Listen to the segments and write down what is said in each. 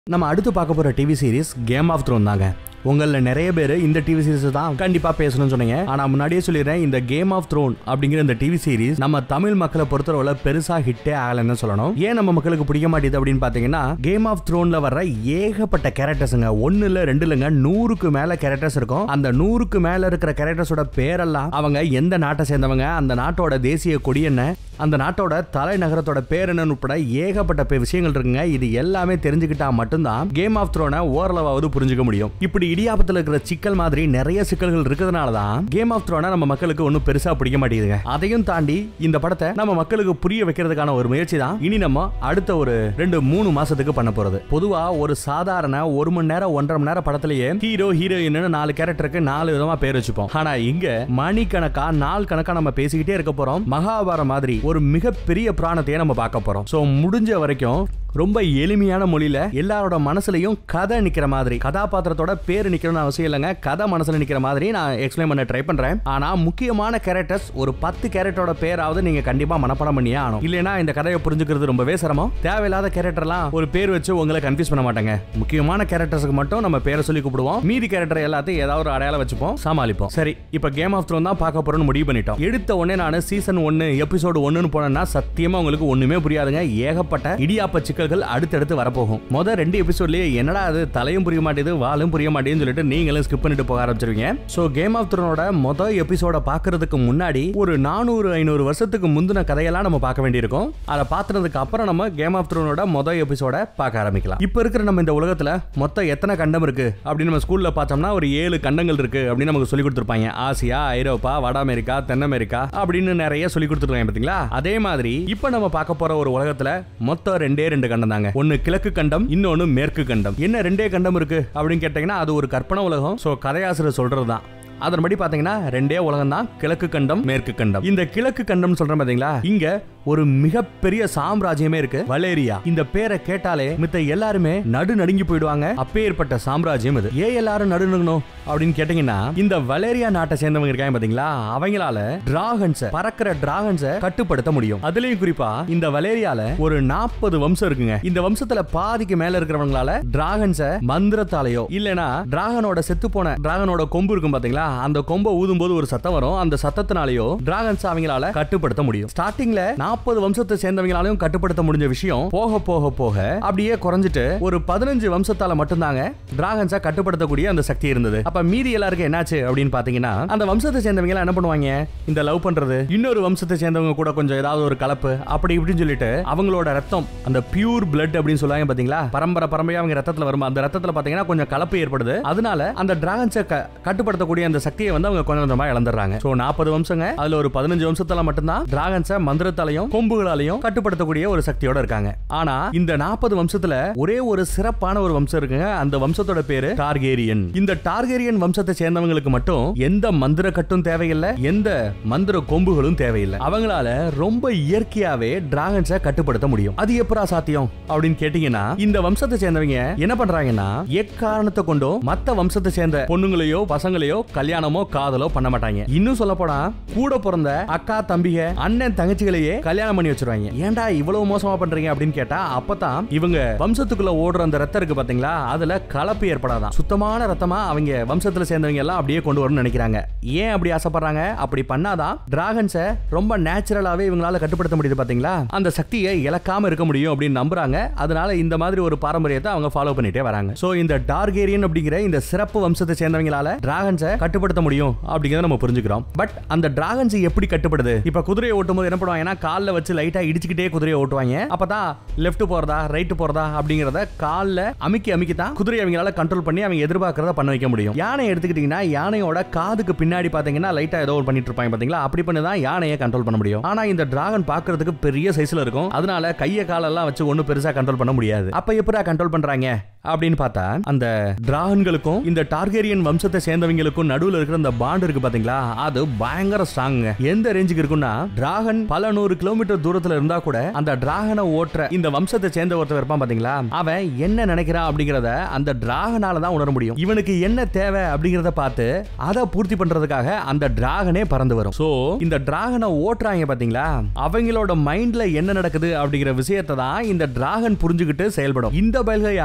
நம்ம அடுத்து பார்க்க போற TV series game of throne தாங்க உங்களில் நிறைய பேர் இந்த டிவி சீரிஸ் தான் கண்டிப்பா பேசணும்னு சொன்னீங்க ஆனா முன்னாடியே சொல்லிடுறேன் இந்த கேம் ஆஃப் த்ரோன் அப்படிங்கிற இந்த டிவி சீரிஸ் நம்ம தமிழ் மக்களை பொறுத்தளவுல பெருசா ஹிட்டே ஆகலைன்னு சொல்லணும் ஏன் நம்ம மக்களுக்கு பிடிக்க மாட்டேது அப்படின்னு பாத்தீங்கன்னா கேம் ஆஃப் த்ரோன்ல வர்ற ஏகப்பட்ட கேரக்டர்ஸுங்க ஒன்னு இல்ல ரெண்டு இல்லைங்க நூறுக்கு மேல கேரக்டர்ஸ் இருக்கும் அந்த நூறுக்கு மேல இருக்கிற கேரக்டர்ஸோட பேரெல்லாம் அவங்க எந்த நாட்டை சேர்ந்தவங்க அந்த நாட்டோட தேசிய கொடி என்ன அந்த நாட்டோட தலைநகரத்தோட பேர் என்னன்னு உட்பட ஏகப்பட்ட பே- விஷயங்கள் இருக்குங்க இது எல்லாமே தெரிஞ்சுக்கிட்டா மட்டும்தான் கேம் ஆஃப் த்ரோனை ஓரளவாவது புரிஞ்சுக்க முடியும் இப்படி இடியாப்பத்தில் இருக்கிற சிக்கல் மாதிரி நிறைய சிக்கல்கள் இருக்கிறதுனால தான் கேம் ஆஃப் த்ரோனை நம்ம மக்களுக்கு ஒன்றும் பெருசா பிடிக்க மாட்டேங்குதுங்க அதையும் தாண்டி இந்த படத்தை நம்ம மக்களுக்கு புரிய வைக்கிறதுக்கான ஒரு முயற்சி தான் இனி நம்ம அடுத்த ஒரு ரெண்டு மூணு மாசத்துக்கு பண்ண போறது பொதுவா ஒரு சாதாரண ஒரு மணி நேரம் ஒன்றரை மணி நேரம் படத்திலேயே ஹீரோ ஹீரோயின் நாலு கேரக்டருக்கு நாலு விதமா பேர் வச்சுப்போம் ஆனா இங்க மணிக்கணக்கா நாள் கணக்கா நம்ம பேசிக்கிட்டே இருக்க போறோம் மகாபாரதம் மாதிரி ஒரு மிகப்பெரிய புராணத்தையே நம்ம பார்க்க போறோம் சோ முடிஞ்ச வரைக்கும் ரொம்ப எளிமையான மொழியில எல்லாரோட மனசுலயும் கதை நிக்கிற மாதிரி கதாபாத்திரத்தோட பேர் நிக்கணும்னு அவசியம் இல்லைங்க கதை மனசுல நிக்கிற மாதிரி நான் எக்ஸ்பிளைன் பண்ண ட்ரை பண்றேன் ஆனா முக்கியமான கேரக்டர்ஸ் ஒரு பத்து கேரக்டரோட பேராவது நீங்க கண்டிப்பா மனப்பாடம் பண்ணியே ஆகணும் இல்லைன்னா இந்த கதையை புரிஞ்சுக்கிறது ரொம்பவே சிரமம் தேவையில்லாத கேரக்டர்லாம் ஒரு பேர் வச்சு உங்களை கன்ஃபியூஸ் பண்ண மாட்டாங்க முக்கியமான கேரக்டர்ஸ்க்கு மட்டும் நம்ம பேரை சொல்லி கூப்பிடுவோம் மீதி கேரக்டர் எல்லாத்தையும் ஏதாவது ஒரு அடையாளம் வச்சுப்போம் சமாளிப்போம் சரி இப்போ கேம் ஆஃப் த்ரோன் தான் பார்க்க போறோம்னு முடிவு பண்ணிட்டோம் எடுத்த உடனே நான் சீசன் ஒன்னு எபிசோடு ஒன்னுன்னு போனேன்னா சத்தியமா உங்களுக்கு ஒண்ணுமே புரியாதுங்க ஏகப்பட்ட இடியாப்ப சிக்கல்கள் அடுத்தடுத்து வரப்போகும் மொதல் ரெண்டு எபிசோட்லயே என்னடா அது தலையும் புரிய மாட்டேது வாலும் புரிய மாட்டேன்னு சொல்லிட்டு நீங்களும் ஸ்கிப் பண்ணிட்டு போக ஆரம்பிச்சிருவீங்க சோ கேம் ஆஃப் த்ரோனோட மொதல் எபிசோட பார்க்கறதுக்கு முன்னாடி ஒரு நானூறு ஐநூறு வருஷத்துக்கு முந்தின கதையெல்லாம் நம்ம பார்க்க வேண்டியிருக்கும் அதை பார்த்ததுக்கு அப்புறம் நம்ம கேம் ஆஃப் த்ரோனோட மொதல் எபிசோட பார்க்க ஆரம்பிக்கலாம் இப்போ இருக்கிற நம்ம இந்த உலகத்துல மொத்தம் எத்தனை கண்டம் இருக்கு அப்படின்னு நம்ம ஸ்கூல்ல பார்த்தோம்னா ஒரு ஏழு கண்டங்கள் இருக்கு அப்படின்னு நமக்கு சொல்லி கொடுத்துருப்பாங்க ஆசியா ஐரோப்பா வட அமெரிக்கா தென் அமெரிக்கா அப்படின்னு நிறைய சொல்லி கொடுத்துருக்காங்க பாத்தீங்களா அதே மாதிரி இப்போ நம்ம பார்க்க போற ஒரு உலகத்துல மொத்தம் ரெண்டே ரெண்டு கண்டம் தாங்க ஒன்னு கிழக்கு கண்டம் இன்னொன்னு மேற்கு கண்டம் என்ன ரெண்டே கண்டம் இருக்கு அப்படின்னு கேட்டீங்கன்னா அது ஒரு கற்பனை உலகம் சோ கதையாசிரியர் சொல்றதுதான் அதன்படி பாத்தீங்கன்னா ரெண்டே உலகம் தான் கிழக்கு கண்டம் மேற்கு கண்டம் இந்த கிழக்கு கண்டம் சொல்றேன் பாத்தீங்களா இங்க ஒரு மிகப்பெரிய சாம்ராஜ்யமே இருக்கு வலேரியா இந்த பேரை கேட்டாலே மித்த எல்லாருமே நடு நடுங்கி போயிடுவாங்க அப்பேற்பட்ட சாம்ராஜ்யம் இது ஏன் எல்லாரும் நடு நடுங்கணும் அப்படின்னு கேட்டீங்கன்னா இந்த வலேரியா நாட்டை சேர்ந்தவங்க இருக்காங்க பாத்தீங்களா அவங்களால டிராகன்ஸ பறக்கிற டிராகன்ஸ கட்டுப்படுத்த முடியும் அதுலயும் குறிப்பா இந்த வலேரியால ஒரு நாற்பது வம்சம் இருக்குங்க இந்த வம்சத்துல பாதிக்கு மேல இருக்கிறவங்களால டிராகன்ஸ மந்திரத்தாலேயோ இல்லனா டிராகனோட செத்து போன டிராகனோட கொம்பு இருக்கும் பாத்தீங்களா அந்த கொம்பை ஊதும் போது ஒரு சத்தம் வரும் அந்த சத்தத்தினாலேயோ டிராகன்ஸ் அவங்களால கட்டுப்படுத்த முடியும் ஸ்டார்டிங்ல நாற்பது வம்சத்தை சேர்ந்தவங்களாலையும் கட்டுப்படுத்த முடிஞ்ச விஷயம் போக போக போக அப்படியே குறைஞ்சிட்டு ஒரு பதினஞ்சு வம்சத்தால மட்டும்தாங்க டிராகன்ஸை கட்டுப்படுத்தக்கூடிய அந்த சக்தி இருந்தது அப்ப மீதி எல்லாருக்கும் என்னாச்சு அப்படின்னு பாத்தீங்கன்னா அந்த வம்சத்தை சேர்ந்தவங்க எல்லாம் என்ன பண்ணுவாங்க இந்த லவ் பண்றது இன்னொரு வம்சத்தை சேர்ந்தவங்க கூட கொஞ்சம் ஏதாவது ஒரு கலப்பு அப்படி இப்படின்னு சொல்லிட்டு அவங்களோட ரத்தம் அந்த பியூர் பிளட் அப்படின்னு சொல்லுவாங்க பாத்தீங்களா பரம்பரை பரம்பரையா அவங்க ரத்தத்துல வரும் அந்த ரத்தத்துல பாத்தீங்கன்னா கொஞ்சம் கலப்பு ஏற்படுது அதனால அந்த டிராகன்ஸை க- கட்டுப்படுத்தக்கூடிய அந்த சக்தியை வந்து அவங்க கொஞ்சம் கொஞ்சமா இழந்துடுறாங்க சோ நாற்பது வம்சங்க அதுல ஒரு பதினஞ்சு வம்சத்தால மட்டும்தான் டிராகன்ஸை மந்திரத்தாலையும் கொம்புகளாலையும் கட்டுப்படுத்தக்கூடிய ஒரு சக்தியோட இருக்காங்க ஆனா இந்த நாற்பது வம்சத்துல ஒரே ஒரு சிறப்பான ஒரு வம்சம் இருக்குங்க அந்த வம்சத்தோட பேரு டார்கேரியன் இந்த டார்கேரியன் வம்சத்தை சேர்ந்தவங்களுக்கு மட்டும் எந்த மந்திர கட்டும் தேவையில்லை எந்த மந்திர கொம்புகளும் தேவையில்லை அவங்களால ரொம்ப இயற்கையாவே டிராகன்ஸை கட்டுப்படுத்த முடியும் அது எப்படா சாத்தியம் அப்படின்னு கேட்டீங்கன்னா இந்த வம்சத்தை சேர்ந்தவங்க என்ன பண்றாங்கன்னா எக்காரணத்தை கொண்டும் மத்த வம்சத்தை சேர்ந்த பொண்ணுங்களையோ பசங்களையோ கல்யாணமோ காதலோ பண்ண மாட்டாங்க இன்னும் சொல்ல போனா கூட பிறந்த அக்கா தம்பிக அண்ணன் தங்கச்சிகளையே கல்யாணம் பண்ணி வச்சிருவாங்க ஏன்டா இவ்வளவு மோசமா பண்றீங்க அப்படின்னு கேட்டா அப்பதான் இவங்க வம்சத்துக்குள்ள ஓடுற அந்த ரத்தம் இருக்கு பாத்தீங்களா அதுல கலப்பு ஏற்படாதான் சுத்தமான ரத்தமா அவங்க வம்சத்துல சேர்ந்தவங்க எல்லாம் அப்படியே கொண்டு வரணும்னு நினைக்கிறாங்க ஏன் அப்படி ஆசைப்படுறாங்க அப்படி பண்ணாதான் டிராகன்ஸை ரொம்ப நேச்சுரலாவே இவங்களால கட்டுப்படுத்த முடியுது பாத்தீங்களா அந்த சக்தியை இழக்காம இருக்க முடியும் அப்படின்னு நம்புறாங்க அதனால இந்த மாதிரி ஒரு பாரம்பரியத்தை அவங்க ஃபாலோ பண்ணிட்டே வராங்க சோ இந்த டார்கேரியன் அப்படிங்கிற இந்த சிறப்பு வம்சத்தை சேர்ந்தவங்களால டிராகன்ஸை கட்டுப்படுத்த முடியும் அப்படிங்கறத நம்ம புரிஞ்சுக்கிறோம் பட் அந்த டிராகன்ஸ் எப்படி கட்டுப்படுது இப்ப குதிரையை ஓட்டும் போது என்ன பண்ணுவாங்கன்னா கால்ல வச்சு லைட்டா இடிச்சுக்கிட்டே குதிரையை ஓட்டுவாங்க அப்பதான் லெஃப்ட் போறதா ரைட் போறதா அப்படிங்கறத கால்ல அமுக்கி அமுக்கி தான் குதிரையை அவங்களால கண்ட்ரோல் பண்ணி அவங்க எதிர்பார்க்கறத பண்ண வைக்க முடியும் யானை எடுத்துக்கிட்டீங்கன்னா யானையோட காதுக்கு பின்னாடி பாத்தீங்கன்னா லைட்டா ஏதோ ஒரு பண்ணிட்டு இருப்பாங்க பாத்தீங்களா அப்படி பண்ணி தான் யானையை கண்ட்ரோல் பண்ண முடியும் ஆனா இந்த டிராகன் பாக்குறதுக்கு பெரிய சைஸ்ல இருக்கும் அதனால கைய காலெல்லாம் வச்சு ஒண்ணு பெருசா கண்ட்ரோல் பண்ண முடியாது அப்ப எப்படா கண்ட்ரோல் பண்றாங்க அப்படின்னு பார்த்தா அந்த டிராகன்களுக்கும் இந்த டார்கேரியன் வம்சத்தை சேர்ந்தவங்களுக்கும் நடுவுல இருக்கிற அந்த பாண்ட் இருக்கு பாத்தீங்களா அது பயங்கர ஸ்ட்ராங் எந்த ரேஞ்சுக்கு இருக்கும்னா டிராகன் பல நூறு கிலோமீட்டர் தூரத்துல இருந்தா கூட அந்த டிராகனை ஓட்டுற இந்த வம்சத்தை சேர்ந்த ஒருத்தர் இருப்பான் பாத்தீங்களா அவன் என்ன நினைக்கிறான் அப்படிங்கறத அந்த டிராகனால தான் உணர முடியும் இவனுக்கு என்ன தேவை அப்படிங்கறத பார்த்து அதை பூர்த்தி பண்றதுக்காக அந்த டிராகனே பறந்து வரும் சோ இந்த டிராகனை ஓட்டுறாங்க பாத்தீங்களா அவங்களோட மைண்ட்ல என்ன நடக்குது அப்படிங்கிற விஷயத்தை தான் இந்த டிராகன் புரிஞ்சுக்கிட்டு செயல்படும் இந்த பயல்கள் யாரும் அந்த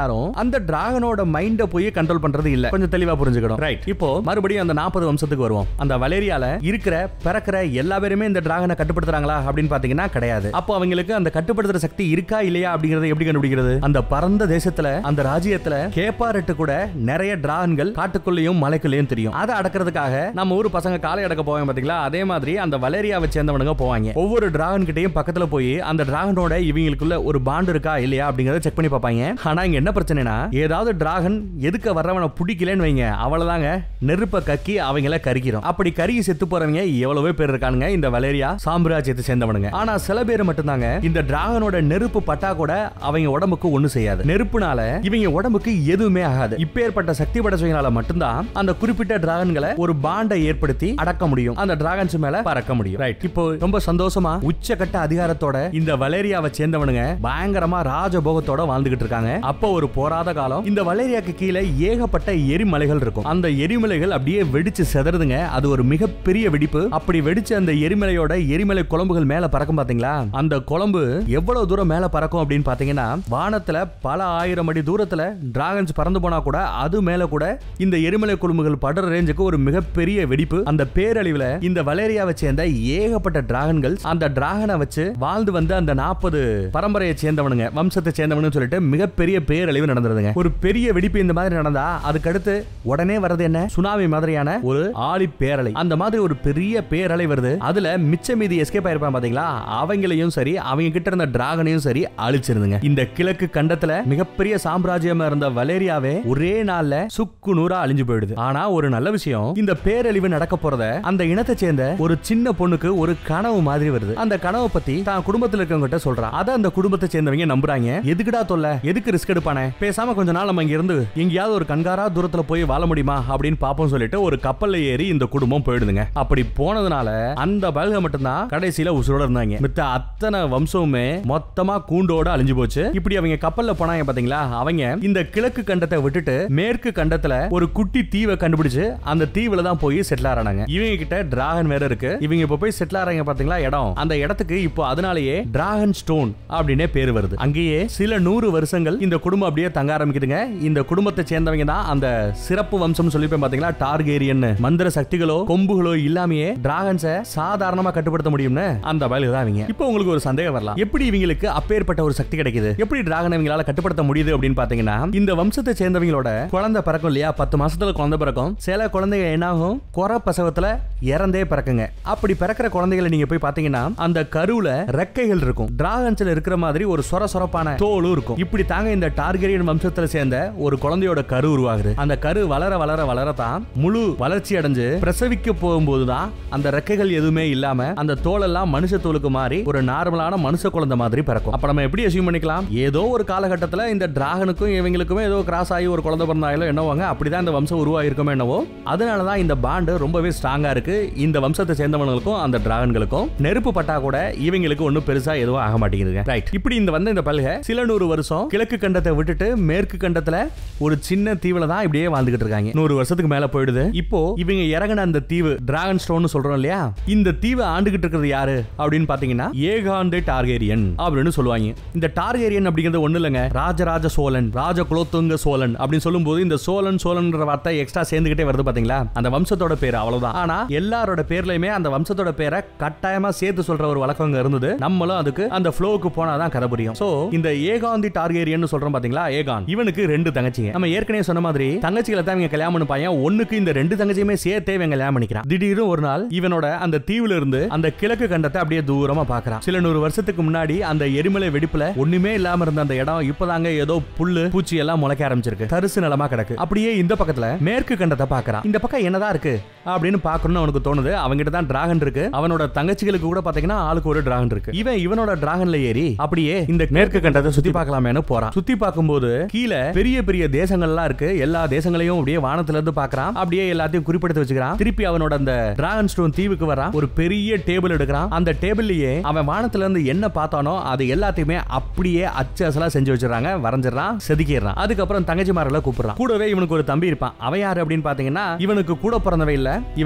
அந்த டிராகனோட மைண்ட போய் கண்ட்ரோல் பண்றது இல்ல கொஞ்சம் தெளிவா புரிஞ்சுக்கணும் ரைட் இப்போ மறுபடியும் அந்த நாற்பது வம்சத்துக்கு வருவோம் அந்த வலேரியால இருக்கிற பிறக்கிற எல்லா பேருமே இந்த டிராகனை கட்டுப்படுத்துறாங்களா அப்படின்னு பாத்தீங்கன்னா கிடையாது அப்போ அவங்களுக்கு அந்த கட்டுப்படுத்துற சக்தி இருக்கா இல்லையா அப்படிங்கறத எப்படி கண்டுபிடிக்கிறது அந்த பரந்த தேசத்துல அந்த ராஜ்யத்துல கேப்பாரட்டு கூட நிறைய டிராகன்கள் காட்டுக்குள்ளேயும் மலைக்குள்ளேயும் தெரியும் அதை அடக்கிறதுக்காக நம்ம ஊர் பசங்க காலை அடக்க போவாங்க பாத்தீங்களா அதே மாதிரி அந்த வலேரியாவை சேர்ந்தவனுங்க போவாங்க ஒவ்வொரு டிராகன் கிட்டயும் பக்கத்துல போய் அந்த டிராகனோட இவங்களுக்குள்ள ஒரு பாண்ட் இருக்கா இல்லையா அப்படிங்கறத செக் பண்ணி பார்ப்பாங்க ஆனா இங்க என்ன பிரச்சனைனா ஏதாவது டிராகன் எதுக்க வர்றவனை பிடிக்கலன்னு வைங்க அவ்வளவுதாங்க நெருப்ப கக்கி அவங்கள கரிக்கிறோம் அப்படி கருகி செத்து போறவங்க எவ்வளவோ பேர் இருக்கானுங்க இந்த வலேரியா சாம்ராஜ்யத்தை சேர்ந்தவனுங்க ஆனா சில பேர் மட்டும்தாங்க இந்த டிராகனோட நெருப்பு பட்டா கூட அவங்க உடம்புக்கு ஒண்ணு செய்யாது நெருப்புனால இவங்க உடம்புக்கு எதுவுமே ஆகாது இப்பேற்பட்ட சக்தி படைச்சவங்களால மட்டும்தான் அந்த குறிப்பிட்ட டிராகன்களை ஒரு பாண்டை ஏற்படுத்தி அடக்க முடியும் அந்த டிராகன்ஸ் மேல பறக்க முடியும் ரைட் இப்போ ரொம்ப சந்தோஷமா உச்சகட்ட அதிகாரத்தோட இந்த வலேரியாவை சேர்ந்தவனுங்க பயங்கரமா ராஜபோகத்தோட வாழ்ந்துகிட்டு இருக்காங்க அப்போ ஒரு போராத காலம் இந்த வலேரியாக்கு கீழே ஏகப்பட்ட எரிமலைகள் இருக்கும் அந்த எரிமலைகள் அப்படியே வெடிச்சு செதறதுங்க அது ஒரு மிகப்பெரிய வெடிப்பு அப்படி வெடிச்ச அந்த எரிமலையோட எரிமலை குழம்புகள் மேல பறக்கும் பாத்தீங்களா அந்த குழம்பு எவ்வளவு தூரம் மேல பறக்கும் அப்படின்னு பாத்தீங்கன்னா வானத்துல பல ஆயிரம் அடி தூரத்துல டிராகன்ஸ் பறந்து போனா கூட அது மேல கூட இந்த எரிமலை குழும்புகள் படுற ரேஞ்சுக்கு ஒரு மிகப்பெரிய வெடிப்பு அந்த பேரழிவுல இந்த வலேரியாவை சேர்ந்த ஏகப்பட்ட டிராகன்கள் அந்த டிராகனை வச்சு வாழ்ந்து வந்த அந்த நாற்பது பரம்பரையை சேர்ந்தவனுங்க வம்சத்தை சேர்ந்தவனு சொல்லிட்டு மிகப்பெரிய பேரழிவு நடந்துருதுங்க ஒரு பெரிய வெடிப்பு இந்த மாதிரி நடந்தா அதுக்கடுத்து உடனே வர்றது என்ன சுனாமி மாதிரியான ஒரு ஆழி பேரலை அந்த மாதிரி ஒரு பெரிய பேரலை வருது அதுல மிச்ச மீதி எஸ்கேப் ஆயிருப்பான் பாத்தீங்களா அவங்களையும் சரி அவங்க கிட்ட இருந்த டிராகனையும் சரி அழிச்சிருந்துங்க இந்த கிழக்கு கண்டத்துல மிகப்பெரிய சாம்ராஜ்யமா இருந்த வலேரியாவே ஒரே நாள்ல சுக்கு நூறா அழிஞ்சு போயிடுது ஆனா ஒரு நல்ல விஷயம் இந்த பேரழிவு நடக்க போறத அந்த இனத்தை சேர்ந்த ஒரு சின்ன பொண்ணுக்கு ஒரு கனவு மாதிரி வருது அந்த கனவை பத்தி தான் குடும்பத்துல இருக்கவங்க கிட்ட சொல்றா அத அந்த குடும்பத்தை சேர்ந்தவங்க நம்புறாங்க எதுக்குடா தொல்ல எதுக்கு ரிஸ்க் எடுப்பானே பேசாம கொஞ்ச நாள் நம்ம இங்க இருந்து எங்கேயாவது ஒரு கண்காரா தூரத்துல போய் வாழ முடியுமா அப்படின்னு பாப்போம் சொல்லிட்டு ஒரு கப்பல்ல ஏறி இந்த குடும்பம் போயிடுதுங்க அப்படி போனதுனால அந்த பயல்க மட்டும்தான் கடைசியில உசுரோட இருந்தாங்க மித்த அத்தனை வம்சமுமே மொத்தமா கூண்டோட அழிஞ்சு போச்சு இப்படி அவங்க கப்பல்ல போனாங்க பாத்தீங்களா அவங்க இந்த கிழக்கு கண்டத்தை விட்டுட்டு மேற்கு கண்டத்துல ஒரு குட்டி தீவை கண்டுபிடிச்சு அந்த தீவுல தான் போய் செட்டில் ஆறானாங்க இவங்க கிட்ட டிராகன் வேற இருக்கு இவங்க இப்ப போய் செட்டில் ஆறாங்க பாத்தீங்களா இடம் அந்த இடத்துக்கு இப்போ அதனாலேயே டிராகன் ஸ்டோன் அப்படின்னே பேர் வருது அங்கேயே சில நூறு வருஷங்கள் இந்த குடும்பம் அப்படியே தங்க ஆரம்பிக்குதுங்க இந்த குடும்பத்தை சேர்ந்தவங்க தான் அந்த சிறப்பு வம்சம் சொல்லிப்பேன் பாத்தீங்களா டார்கேரியன் மந்திர சக்திகளோ கொம்புகளோ இல்லாமயே டிராகன்ஸை சாதாரணமா கட்டுப்படுத்த முடியும்னு அந்த பயலுக்கு தான் அவங்க இப்போ உங்களுக்கு ஒரு சந்தேகம் வரலாம் எப்படி இவங்களுக்கு அப்பேற்பட்ட ஒரு சக்தி கிடைக்குது எப்படி டிராகன் இவங்களால கட்டுப்படுத்த முடியுது அப்படின்னு பாத்தீங்கன்னா இந்த வம்சத்தை சேர்ந்தவங்களோட குழந்தை பிறக்கும் இல்லையா பத்து மாசத்துல குழந்தை பிறக்கும் சில குழந்தைங்க என்னாகும் குறை பிரசவத்துல இறந்தே பிறக்குங்க அப்படி பிறக்கிற குழந்தைகளை நீங்க போய் பாத்தீங்கன்னா அந்த கருவுல ரெக்கைகள் இருக்கும் டிராகன்ஸ்ல இருக்கிற மாதிரி ஒரு சொர சொரப்பான தோலும் இருக்கும் இப்படி தாங்க இந்த டார்கெரியன் வம்சத்துல சேர்ந்த ஒரு குழந்தையோட கரு உருவாகுது அந்த கரு வளர வளர வளர தான் முழு வளர்ச்சி அடைஞ்சு பிரசவிக்க போகும்போது தான் அந்த ரெக்கைகள் எதுவுமே இல்லாம அந்த தோலெல்லாம் மனுஷ தோலுக்கு மாறி ஒரு நார்மலான மனுஷ குழந்தை மாதிரி பிறக்கும் அப்ப நம்ம எப்படி அசியூம் பண்ணிக்கலாம் ஏதோ ஒரு காலகட்டத்துல இந்த டிராகனுக்கும் இவங்களுக்குமே ஏதோ கிராஸ் ஆகி ஒரு குழந்தை பிறந்தாயிலோ என்னவாங்க அப்படிதான் இந்த வம்சம் உருவாயிருக்குமே என்னவோ அதனால தான் இந்த பாண்டு ரொம்பவே ஸ்ட்ராங்கா இருக்கு இந்த வம்சத்தை சேர்ந்தவங்களுக்கும் அந்த டிராகன்களுக்கும் நெருப்பு பட்டா கூட இவங்களுக்கு ஒன்றும் பெருசா எதுவும் ஆக மாட்டேங்குதுங்க ரைட் இப்படி இந்த வந்த இந்த பல்க சில நூறு வருஷம் கிழக்கு கண்டத்தை விட்டுட்டு மேற்கு கண்டத்துல ஒரு சின்ன தீவுல தான் இப்படியே வாழ்ந்துகிட்டு இருக்காங்க நூறு வருஷத்துக்கு மேல போயிடுது இப்போ இவங்க இறங்கின அந்த தீவு டிராகன் ஸ்டோன் சொல்றோம் இல்லையா இந்த தீவை ஆண்டுகிட்டு இருக்கிறது யாரு அப்படின்னு பாத்தீங்கன்னா ஏகாண்டு டார்கேரியன் அப்படின்னு சொல்லுவாங்க இந்த டார்கேரியன் அப்படிங்கிறது ஒண்ணு இல்லைங்க ராஜராஜ சோழன் ராஜ குலோத்துங்க சோழன் அப்படின்னு சொல்லும்போது இந்த சோழன் சோழன்ற வார்த்தை எக்ஸ்ட்ரா சேர்ந்துகிட்டே வருது பாத்தீங்களா அந்த வம்சத்தோட பேர் அவ்வளவுதான் ஆனா எல்லாரோட பேர்லயுமே அந்த வம்சத்தோட பேரை கட்டாயமா சேர்த்து சொல்ற ஒரு வழக்கம் அங்க இருந்தது நம்மளும் அதுக்கு அந்த ஃப்ளோவுக்கு போனாதான் கதை புரியும் சோ இந்த ஏகாந்தி டார்கேரியன் சொல்றோம் பாத்தீங்களா ஏகான் இவனுக்கு ரெண்டு தங்கச்சிங்க நம்ம ஏற்கனவே சொன்ன மாதிரி தங்கச்சிகளை தான் இவங்க கல்யாணம் பண்ண பையன் ஒண்ணுக்கு இந்த ரெண்டு தங்கச்சியுமே சேர்த்தே இவன் கல்யாணம் பண்ணிக்கிறான் திடீர்னு ஒரு நாள் இவனோட அந்த தீவுல இருந்து அந்த கிழக்கு கண்டத்தை அப்படியே தூரமா பாக்குறான் சில நூறு வருஷத்துக்கு முன்னாடி அந்த எரிமலை வெடிப்புல ஒண்ணுமே இல்லாம இருந்த அந்த இடம் இப்பதாங்க ஏதோ புல்லு பூச்சி எல்லாம் முளைக்க ஆரம்பிச்சிருக்கு தரிசு நிலமா கிடக்கு அப்படியே இந்த பக்கத்துல மேற்கு கண்டத்தை பாக்குறான் இந்த பக்கம் என்னதான் இருக்கு அப்படின்னு பாக்கணும்னு அவனுக்கு தோணுது அவங்கிட்ட தான் டிராகன் இருக்கு அவனோட தங்கச்சிகளுக்கு கூட பாத்தீங்கன்னா ஆளுக்கு ஒரு டிராகன் இருக்கு இவன் இவனோட டிராகன்ல ஏறி அப்படியே இந்த மேற்கு கண்டத்தை சுத்தி பார்க்கலாமேன்னு போறான் சுத்தி பார்க்கும்போது கீழே பெரிய பெரிய தேசங்கள்லாம் இருக்கு எல்லா தேசங்களையும் அப்படியே வானத்துல இருந்து பாக்குறான் அப்படியே எல்லாத்தையும் குறிப்பிடுத்து வச்சுக்கிறான் திருப்பி அவனோட அந்த டிராகன் ஸ்டோன் தீவுக்கு வரான் ஒரு பெரிய டேபிள் எடுக்கிறான் அந்த டேபிள்லயே அவன் வானத்துல இருந்து என்ன பார்த்தானோ அது எல்லாத்தையுமே அப்படியே அச்சு அசலா செஞ்சு வச்சிடறாங்க வரைஞ்சிடறான் செதுக்கிடுறான் அதுக்கப்புறம் தங்கச்சிமாரெல்லாம் கூப்பிடுறான் கூடவே இவனுக்கு ஒரு தம்பி இருப்பான் அவன் யாரு அப்படின்னு பாத்தீங்கன்னா இவனுக்கு கூட பிறந்தவ இல்ல இவங்க அப்பனோட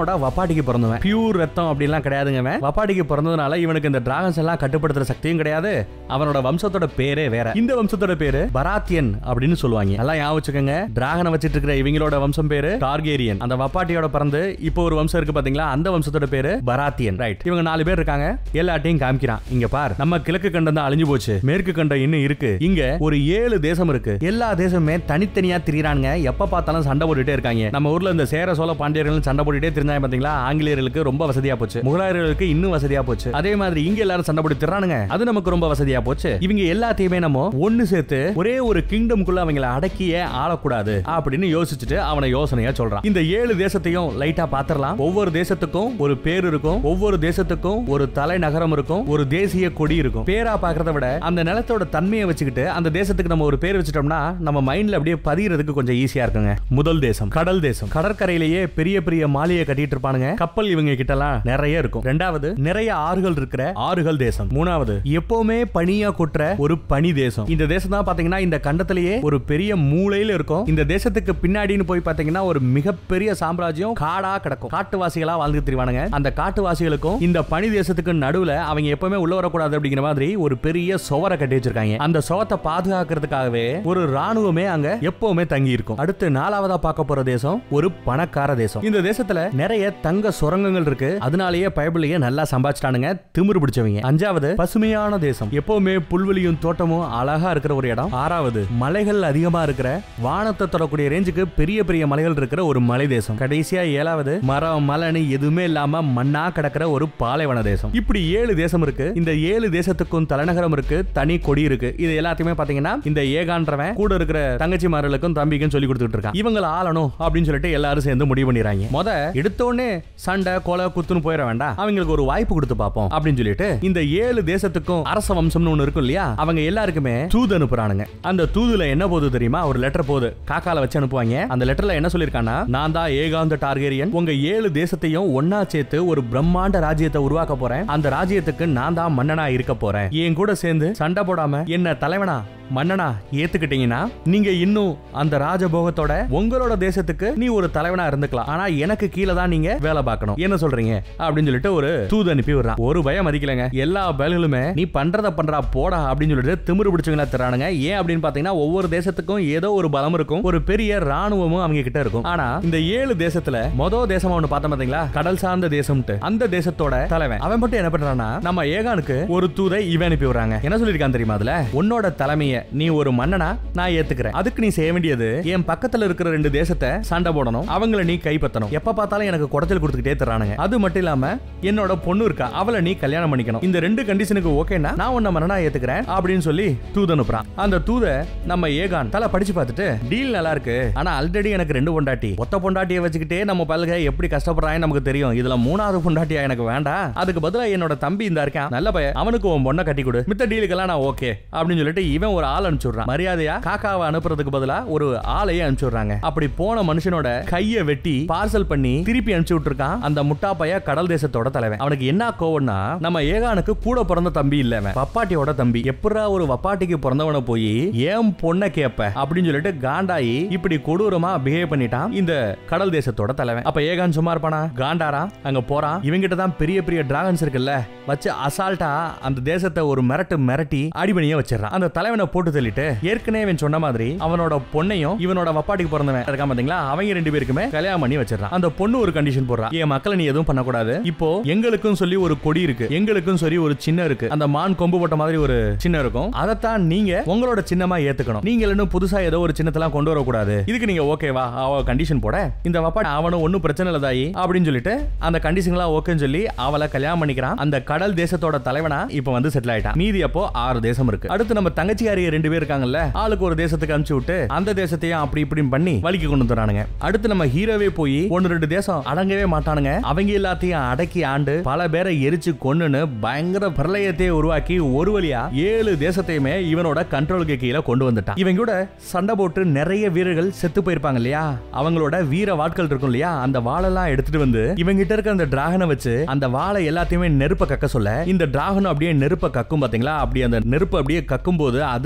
தேசத்தோட வப்பாட்டிக்கு பிறந்தவன் பியூர் ரத்தம் அப்படிலாம் கிடையாதுங்க இவன். வப்பாட்டிக்கு பிறந்ததுனால இவனுக்கு இந்த டிராகன்ஸ் எல்லாம் கட்டுப்படுத்துற சக்தியும் கிடையாது அவனோட வம்சத்தோட பேரே வேற இந்த வம்சத்தோட பேரு பராத்தியன் அப்படின்னு சொல்லுவாங்க எல்லாம் ஞாபகம் வச்சுக்கோங்க டிராகனை வச்சிட்டு இருக்கிற இவங்களோட வம்சம் பேரு டார்கேரியன் அந்த வப்பாட்டியோட பிறந்து இப்போ ஒரு வம்சம் இருக்கு பாத்தீங்களா அந்த வம்சத்தோட பேரு பராத்தியன் ரைட் இவங்க நாலு பேர் இருக்காங்க எல்லாத்தையும் காமிக்கிறான் இங்க பார் நம்ம கிழக்கு கண்டம் தான் அழிஞ்சு போச்சு மேற்கு கண்டம் இன்னும் இருக்கு இங்க ஒரு ஏழு தேசம் இருக்கு எல்லா தேசமே தனித்தனியா திரியிறானுங்க எப்ப பார்த்தாலும் சண்டை போட்டுட்டே இருக்காங்க நம்ம ஊர்ல இந்த சேர சோழ பாண்டியர்கள் சண்டை போட்டுட்டே தெரிஞ்சாங்க பாத்தீங்களா ஆங்கிலேயர்களுக்கு ரொம்ப வசதியா போச்சு முகலாயர்களுக்கு இன்னும் வசதியா போச்சு அதே மாதிரி இங்க எல்லாரும் சண்டை போட்டு திறானுங்க அது நமக்கு ரொம்ப வசதியா போச்சு இவங்க எல்லாத்தையுமே நம்ம ஒண்ணு சேர்த்து ஒரே ஒரு கிங்டம்குள்ள அவங்கள அடக்கியே ஆளக்கூடாது அப்படின்னு யோசிச்சுட்டு அவனை யோசனையா சொல்றான் இந்த ஏழு தேசத்தையும் லைட்டா பாத்திரலாம் ஒவ்வொரு தேசத்துக்கும் ஒரு பேர் இருக்கும் ஒவ்வொரு தேசத்துக்கும் ஒரு தலைநகரம் இருக்கும் ஒரு தேசிய கொடி இருக்கும் பேரா பாக்குறத விட அந்த நிலத்தோட தன்மையை வச்சுக்கிட்டு அந்த தேசத்துக்கு நம்ம ஒரு பேர் வச்சுட்டோம்னா நம்ம மைண்ட்ல அப்படியே பதியறதுக்கு கொஞ்சம் ஈஸியா இருக்குங்க முதல் தேசம் கடல் தேசம் கடற்கரையிலேயே பெரிய பெரிய மாளிகை கட்டிட்டு இருப்பானுங்க கப்பல் இவங்க கிட்டலாம் நிறைய இருக்கும் ரெண்டாவது நிறைய ஆறுகள் இருக்கிற ஆறுகள் தேசம் மூணாவது எப்பவுமே பனியா கொட்டுற ஒரு பனி தேசம் இந்த தேசம் தான் பாத்தீங்கன்னா இந்த கண்டத்திலேயே ஒரு பெரிய மூலையில இருக்கும் இந்த தேசத்துக்கு பின்னாடின்னு போய் பாத்தீங்கன்னா ஒரு மிகப்பெரிய சாம்ராஜ்யம் காடா கிடக்கும் காட்டுவாசிகளா வாழ்ந்து திரிவானுங்க அந்த காட்டுவாசிகளுக்கும் இந்த பனி தேசத்துக்கு நடுவுல அவங்க எப்பவுமே உள்ள வரக்கூடாது அப்படிங்கிற மாதிரி ஒரு பெரிய சுவரை கட்டி வச்சிருக்காங்க அந்த சுவத்தை பாதுகாக்கிறதுக்காகவே ஒரு ராணுவமே அங்க எப்பவுமே தங்கி இருக்கும் அடுத்து நாலாவதா பார்க்க போற தேசம் ஒரு பணக்கார தேசம் இந்த தேசத்துல நிறைய தங்க சுரங்கங்கள் இருக்கு அதனாலேயே பைபிளையே நல்லா சம்பாதிச்சிட்டானுங்க திமிரு பிடிச்சவங்க அஞ்சாவது பசுமையான தேசம் எப்பவுமே புல்வெளியும் தோட்டமும் அழகா இருக்கிற ஒரு இடம் ஆறாவது மலைகள் அதிகமா இருக்கிற வானத்தை தொடக்கூடிய ரேஞ்சுக்கு பெரிய பெரிய மலைகள் இருக்கிற ஒரு மலை தேசம் கடைசியா ஏழாவது மரம் மலைன்னு எதுவுமே இல்லாம மண்ணா கிடக்கிற ஒரு பாலைவன தேசம் இப்படி ஏழு தேசம் இருக்கு இந்த ஏழு தேசத்துக்கும் தலைநகரம் இருக்கு தனி கொடி இருக்கு இது எல்லாத்தையுமே பாத்தீங்கன்னா இந்த ஏகான்றவன் கூட இருக்கிற தங்கச்சிமார்களுக்கும் தம்பிக்கும் சொல்லி கொடுத்துட்டு இருக்கான் இவங்களை ஆளணும் அப்படின்னு சொல்லிட்டு எல்லாரும் சேர்ந்து முடிவு பண்ணிடுறாங்க முத எடுத்த உடனே சண்டை கொலை குத்துன்னு போயிட வேண்டாம் அவங்களுக்கு ஒரு வாய்ப்பு கொடுத்து பார்ப்போம் அப்படின்னு சொல்லிட்டு இந்த ஏழு தேசத்துக்கும் அரச வம்சம்னு ஒண்ணு இருக்கும் இல்லையா அவங்க எல்லாருக்குமே தூது அனுப்புறானுங்க அந்த தூதுல என்ன போகுது தெரியுமா ஒரு லெட்டர் போகுது காக்கால வச்சு அனுப்புவாங்க அந்த லெட்டர்ல என்ன சொல்லிருக்கானா நான் தான் ஏகாந்த டார்கேரியன் உங்க ஏழு தேசத்தையும் ஒன்னா சேர்த்து ஒரு பிரம்மாண்ட ராஜ்யத்தை உருவாக்க போறேன் அந்த ராஜ்யத்துக்கு நான் தான் மன்னனா இருக்க போறேன் என் கூட சேர்ந்து சண்டை போடாம என்ன தலைவனா மன்னனா ஏத்துக்கிட்டீங்கன்னா நீங்க இன்னும் அந்த ராஜபோகத்தோட உங்களோட தேசத்துக்கு நீ ஒரு தலைவனா இருந்துக்கலாம் ஆனா எனக்கு கீழே தான் நீங்க வேலை பார்க்கணும் என்ன சொல்றீங்க அப்படின்னு சொல்லிட்டு ஒரு தூது அனுப்பி விடுறான் ஒரு பயம் மதிக்கலங்க எல்லா பயல்களுமே நீ பண்றத பண்றா போடா அப்படின்னு சொல்லிட்டு திமிரு பிடிச்சவங்களா தரானுங்க ஏன் அப்படின்னு பாத்தீங்கன்னா ஒவ்வொரு தேசத்துக்கும் ஏதோ ஒரு பலம் இருக்கும் ஒரு பெரிய ராணுவமும் அவங்க கிட்ட இருக்கும் ஆனா இந்த ஏழு தேசத்துல மொதல் தேசமா ஒண்ணு பார்த்தோம் பாத்தீங்களா கடல் சார்ந்த தேசம்ட்டு அந்த தேசத்தோட தலைவன் அவன் மட்டும் என்ன பண்றான்னா நம்ம ஏகானுக்கு ஒரு தூதை இவன் அனுப்பி விடுறாங்க என்ன சொல்லிருக்கான் தெரியுமா அதுல உன்னோட தலைமைய நீ ஒரு மன்னனா நான் ஏத்துக்கிறேன் அதுக்கு நீ செய்ய வேண்டியது என் பக்கத்துல இருக்கிற ரெண்டு தேசத்தை சண்டை போடணும் அவங்கள நீ கைப்பற்றணும் எப்ப பார்த்தாலும் எனக்கு குடைச்சல் கொடுத்துக்கிட்டே தரானுங்க அது மட்டும் இல்லாம என்னோட பொண்ணு இருக்கா அவளை நீ கல்யாணம் பண்ணிக்கணும் இந்த ரெண்டு கண்டிஷனுக்கு ஓகேனா நான் உன்னை மன்னனா ஏத்துக்கிறேன் அப்படின்னு சொல்லி தூது அனுப்புறான் அந்த தூத நம்ம ஏகான் தலை படிச்சு பார்த்துட்டு டீல் நல்லா இருக்கு ஆனா ஆல்ரெடி எனக்கு ரெண்டு பொண்டாட்டி ஒத்த பொண்டாட்டியை வச்சுக்கிட்டே நம்ம பல்க எப்படி கஷ்டப்படுறாங்க நமக்கு தெரியும் இதுல மூணாவது பொண்டாட்டியா எனக்கு வேண்டாம் அதுக்கு பதிலா என்னோட தம்பி இந்த இருக்கான் நல்ல பையன் அவனுக்கு உன் பொண்ணை கட்டி கொடு மித்த டீலுக்கெல்லாம் நான் ஓகே அப்படின்னு சொல்லிட்டு இவன் ஒரு ஆள் அனுப்பிச்சுடுறான் மரியாதையா காக்காவை அனுப்புறதுக்கு பதிலா ஒரு ஆளையே அனுப்பிச்சுடுறாங்க அப்படி போன மனுஷனோட கையை வெட்டி பார்சல் பண்ணி திருப்பி அனுப்பிச்சு விட்டுருக்கான் அந்த முட்டா பைய கடல் தேசத்தோட தலைவன் அவனுக்கு என்ன கோவம்னா நம்ம ஏகானுக்கு கூட பிறந்த தம்பி இல்ல அவன் வப்பாட்டியோட தம்பி எப்படா ஒரு வப்பாட்டிக்கு பிறந்தவனை போய் ஏன் பொண்ணை கேப்ப அப்படின்னு சொல்லிட்டு காண்டாயி இப்படி கொடூரமா பிஹேவ் பண்ணிட்டான் இந்த கடல் தேசத்தோட தலைவன் அப்ப ஏகான் சும்மா இருப்பானா காண்டாரா அங்க போறான் இவங்கிட்ட தான் பெரிய பெரிய டிராகன்ஸ் இருக்குல்ல வச்சு அசால்ட்டா அந்த தேசத்தை ஒரு மிரட்டு மிரட்டி அடிபணிய வச்சிடறான் அந்த தலைவனை போட்டு தள்ளிட்டு ஏற்கனவே இவன் சொன்ன மாதிரி அவனோட பொண்ணையும் இவனோட வப்பாட்டிக்கு பிறந்தவன் இருக்கான் பாத்தீங்களா அவங்க ரெண்டு பேருக்குமே கல்யாணம் பண்ணி வச்சிடறான் அந்த பொண்ணு ஒரு கண்டிஷன் போடுறான் என் மக்களை நீ எதுவும் பண்ணக்கூடாது இப்போ எங்களுக்கும் சொல்லி ஒரு கொடி இருக்கு எங்களுக்கும் சொல்லி ஒரு சின்னம் இருக்கு அந்த மான் கொம்பு போட்ட மாதிரி ஒரு சின்னம் இருக்கும் அதைத்தான் நீங்க உங்களோட சின்னமா ஏத்துக்கணும் நீங்க இன்னும் புதுசா ஏதோ ஒரு சின்னத்தெல்லாம் கொண்டு வரக்கூடாது இதுக்கு நீங்க ஓகேவா அவ கண்டிஷன் போட இந்த வப்பா அவனும் ஒன்னும் பிரச்சனை இல்ல தாயி அப்படின்னு சொல்லிட்டு அந்த கண்டிஷன்லாம் ஓகேன்னு சொல்லி அவளை கல்யாணம் பண்ணிக்கிறான் அந்த கடல் தேசத்தோட தலைவனா இப்ப வந்து செட்டில் ஆயிட்டான் மீதி அப்போ ஆறு தேசம் இருக்கு அடுத்து நம்ம தங்கச்சியாரிய ரெண்டு பேர் இருக்காங்கல்ல ஆளுக்கு ஒரு தேசத்துக்கு அனுப்பிச்சு விட்டு அந்த தேசத்தையும் அப்படி இப்படின்னு பண்ணி வலிக்கு கொண்டு வந்துறானுங்க அடுத்து நம்ம ஹீரோவே போய் ஒன்னு ரெண்டு தேசம் அடங்கவே மாட்டானுங்க அவங்க எல்லாத்தையும் அடக்கி ஆண்டு பல பேரை எரிச்சு கொன்னுன்னு பயங்கர பிரளயத்தையே உருவாக்கி ஒரு வழியா ஏழு தேசத்தையுமே இவனோட கண்ட்ரோலுக்கு கீழே கொண்டு வந்துட்டான் இவங்க கூட சண்டை போட்டு நிறைய வீரர்கள் செத்து போயிருப்பாங்க இல்லையா அவங்களோட வீர வாட்கள் இருக்கும் இல்லையா அந்த வாளெல்லாம் எடுத்துட்டு வந்து இவங்க கிட்ட இருக்க அந்த டிராகனை வச்சு அந்த வாளை எல்லாத்தையுமே நெருப்ப கக்க சொல்ல இந்த டிராகன் அப்படியே நெருப்ப கக்கும் பாத்தீங்களா அப்படி அந்த நெருப்பு அப்படியே கக்கும் போது அதுல